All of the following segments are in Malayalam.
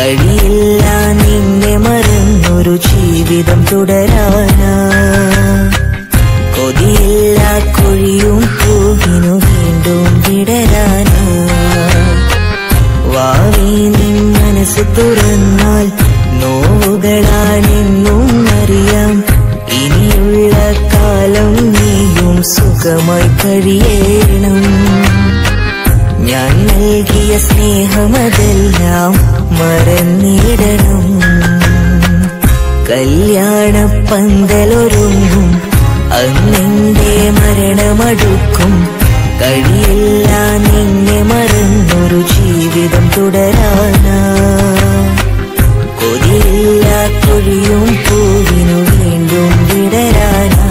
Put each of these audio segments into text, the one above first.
കഴിയില്ല നിന്നെ മറന്നൊരു ജീവിതം തുടരാനാ കൊതിയില്ല കുഴിയും പൂകിനു വീണ്ടും വിടരാനാ വാവി നിൻ മനസ്സ് തുറന്നാൽ നോവുകളാണെന്നും അറിയാം ഇനിയുള്ള കാലം നീയും സുഖമായി കഴിയണം ഞാൻ നൽകിയ സ്നേഹമതെല്ലാം മറന്നിടണം കല്യാണ പന്തലൊരുങ്ങും അന്നെന്റെ മരണമടുക്കും കഴിയില്ല നിന്നെ മറന്നൊരു ജീവിതം തുടരാനാ കൊതിയില്ല കുഴിയും പൂവിനു വീണ്ടും വിടരാനാ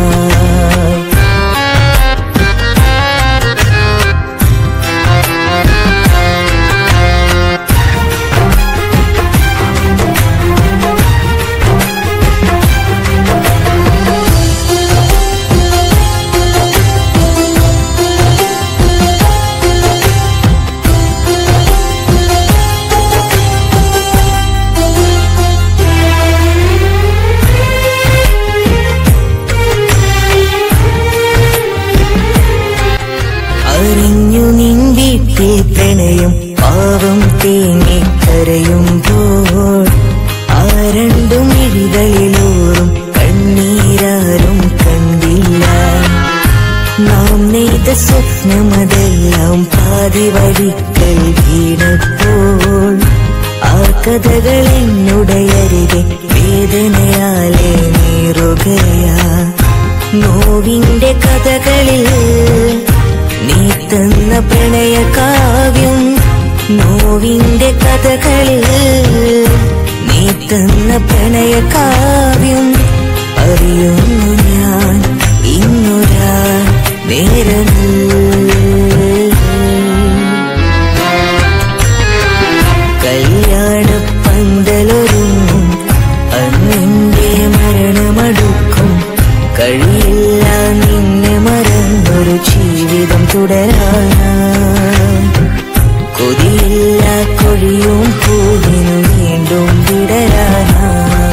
അറിഞ്ഞു നിൻ വീട്ടിൽ പ്രണയം പാവം തേങ്ങിക്കരയുമ്പോൾ ആ രണ്ടു മിഴികളിലൂറും കണ്ണീരാരും കണ്ടില്ല നാം നെയ്ത സ്വപ്നമതെല്ലാം പാതി വഴിക്കൽ വീണപ്പോൾ ആ കഥകൾ എന്നുടയരികെ വേദനയാലെ നീറുകയാ നോവിന്റെ കഥകളിൽ നീ തന്ന പ്രണയ കാവ്യം നോവിന്റെ കഥകളിൽ നീ തന്ന പ്രണയ കാവ്യം അറിയുന്നു ഞാൻ ഇന്നൊരാ നേരമില്ല കല്യാണ പന്തലൊരുങ്ങും അന്നെന്റെ മരണമടുക്കും കഴിയില്ല നിന്നെ മറന്നൊരു ജീവിതം തുടരാനാ കൊതിയില്ല കൊഴിയും പൂവിനു വീണ്ടും വിടരാനാ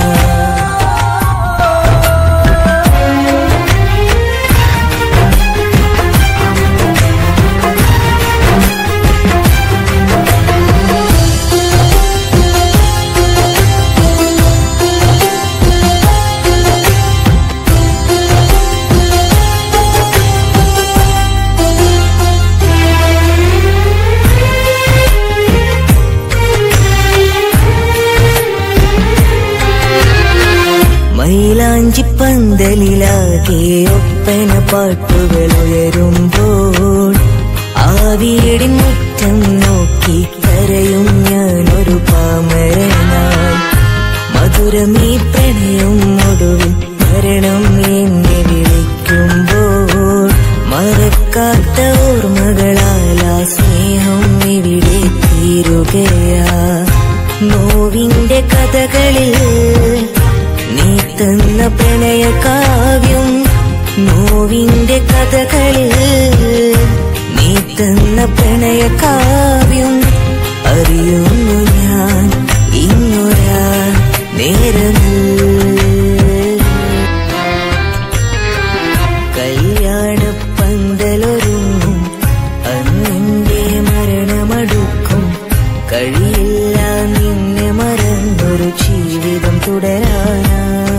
മൈലാഞ്ചി പന്തലിലാകെ ഒപ്പന പാട്ടുകൾ ഉയരുമ്പോൾ ആ വീടിൻ മുറ്റം നോക്കി കരയും ഞാനൊരു പാമരനായി മധുരമീ പ്രണയം ഒടുവിൽ മരണം എന്നെ വിളിക്കുമ്പോൾ മറക്കാത്ത ഓർമ്മകളാൽ ആ സ്നേഹം ഇവിടെ തീരുകയാ നോവിന്റെ കഥകളിൽ നീ തന്ന പ്രണയ കാവ്യം നോവിന്റെ കഥകളിൽ നീ തന്ന പ്രണയ കാവ്യം അറിയുന്നു ഞാൻ ഇന്നൊരാ നേരമില്ല കല്യാണ പന്തലൊരുങ്ങും അന്നെന്റെ മരണമടുക്കും കഴിയില്ല നിന്നെ മറന്നൊരു ജീവിതം തുടരാനാ